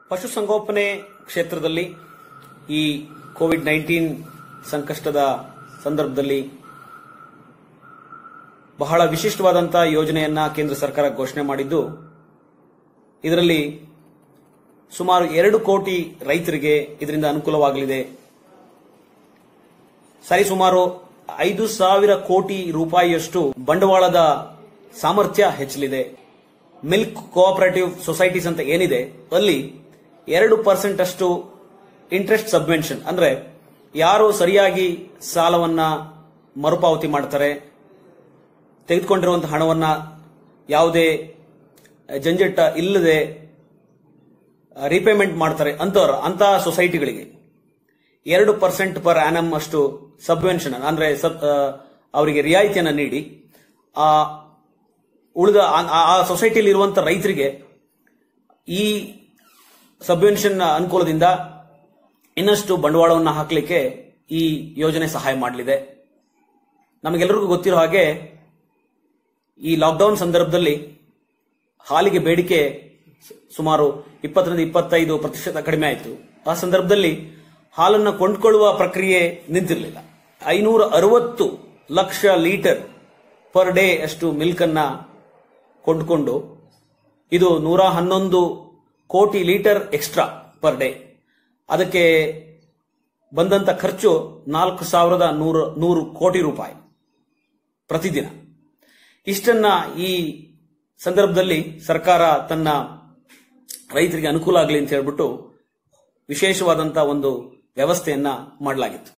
ಪಶುಸಂಗೋಪನೆ ಕ್ಷೇತ್ರದಲ್ಲಿ ಈ ಕೋವಿಡ್ ನೈನ್ಟೀನ್ ಸಂಕಷ್ಟದ ಸಂದರ್ಭದಲ್ಲಿ ಬಹಳ ವಿಶಿಷ್ಟವಾದಂತಹ ಯೋಜನೆಯನ್ನ ಕೇಂದ್ರ ಸರ್ಕಾರ ಘೋಷಣೆ ಮಾಡಿದ್ದು ಇದರಲ್ಲಿ ಸುಮಾರು ಎರಡು ಕೋಟಿ ರೈತರಿಗೆ ಇದರಿಂದ ಅನುಕೂಲವಾಗಲಿದೆ ಸರಿಸುಮಾರು ಐದು ಸಾವಿರ ಕೋಟಿ ರೂಪಾಯಿಯಷ್ಟು ಬಂಡವಾಳದ ಸಾಮರ್ಥ್ಯ ಹೆಚ್ಚಲಿದೆ ಮಿಲ್ಕ್ ಕೋಆಪರೇಟಿವ್ ಸೊಸೈಟೀಸ್ ಅಂತ ಏನಿದೆ ಅಲ್ಲಿ ಎರಡು ಪರ್ಸೆಂಟ್ ಅಷ್ಟು ಇಂಟ್ರೆಸ್ಟ್ ಸಬ್ವೆನ್ಷನ್ ಅಂದ್ರೆ ಯಾರು ಸರಿಯಾಗಿ ಸಾಲವನ್ನ ಮರುಪಾವತಿ ಮಾಡ್ತಾರೆ ತೆಗೆದುಕೊಂಡಿರುವಂತಹ ಹಣವನ್ನ ಯಾವುದೇ ಜಂಜಟ್ಟ ಇಲ್ಲದೆ ರಿಪೇಮೆಂಟ್ ಮಾಡ್ತಾರೆ ಅಂತವ್ರ ಅಂತಹ ಸೊಸೈಟಿಗಳಿಗೆ ಎರಡು ಪರ್ಸೆಂಟ್ ಪರ್ ಆನಮ್ ಅಷ್ಟು ಸಬ್ವೆನ್ಷನ್ ಅಂದ್ರೆ ಸಬ್ ಆ, ಅವರಿಗೆ ರಿಯಾಯಿತಿಯನ್ನು ನೀಡಿ ಆ ಉಳಿದ ಆ- ಆ- ಆ ಸೊಸೈಟಿಯಲ್ಲಿ ಇರುವಂತಹ ರೈತರಿಗೆ ಈ ಸಬ್ವೆನ್ಷನ್ ಅನುಕೂಲದಿಂದ ಇನ್ನಷ್ಟು ಬಂಡವಾಳವನ್ನು ಹಾಕಲಿಕ್ಕೆ ಈ ಯೋಜನೆ ಸಹಾಯ ಮಾಡಲಿದೆ ನಮಗೆಲ್ಲರಿಗೂ ಗೊತ್ತಿರೋ ಹಾಗೆ ಈ ಲಾಕ್ಡೌನ್ ಸಂದರ್ಭದಲ್ಲಿ ಹಾಲಿಗೆ ಬೇಡಿಕೆ ಸು- ಸುಮಾರು ಇಪ್ಪತ್ತರಿಂದ ಇಪ್ಪತ್ತೈದು ಪ್ರತಿಶತ ಕಡಿಮೆ ಆಯಿತು ಆ ಸಂದರ್ಭದಲ್ಲಿ ಹಾಲನ್ನು ಕೊಂಡ್ಕೊಳ್ಳುವ ಪ್ರಕ್ರಿಯೆ ನಿಂತಿರಲಿಲ್ಲ ಐನೂರ ಅರವತ್ತು ಲಕ್ಷ ಲೀಟರ್ ಪರ್ ಡೇ ಅಷ್ಟು ಮಿಲ್ಕ್ ಅನ್ನ ಕೊಂಡುಕೊಂಡು ಇದು ನೂರ ಹನ್ನೊಂದು ಕೋಟಿ ಲೀಟರ್ ಎಕ್ಸ್ಟ್ರಾ ಪರ್ ಡೇ ಅದಕ್ಕೆ ಬಂದಂತ ಖರ್ಚು ನಾಲ್ಕು ಸಾವಿರದ ನೂರು ನೂರು ಕೋಟಿ ರೂಪಾಯಿ ಪ್ರತಿದಿನ ಇಷ್ಟನ್ನ ಈ ಸಂದರ್ಭದಲ್ಲಿ ಸರ್ಕಾರ ತನ್ನ ರೈತರಿಗೆ ಅನುಕೂಲ ಆಗಲಿ ಅಂತ ಹೇಳ್ಬಿಟ್ಟು ವಿಶೇಷವಾದಂತಹ ಒಂದು ವ್ಯವಸ್ಥೆಯನ್ನ ಮಾಡಲಾಗಿತ್ತು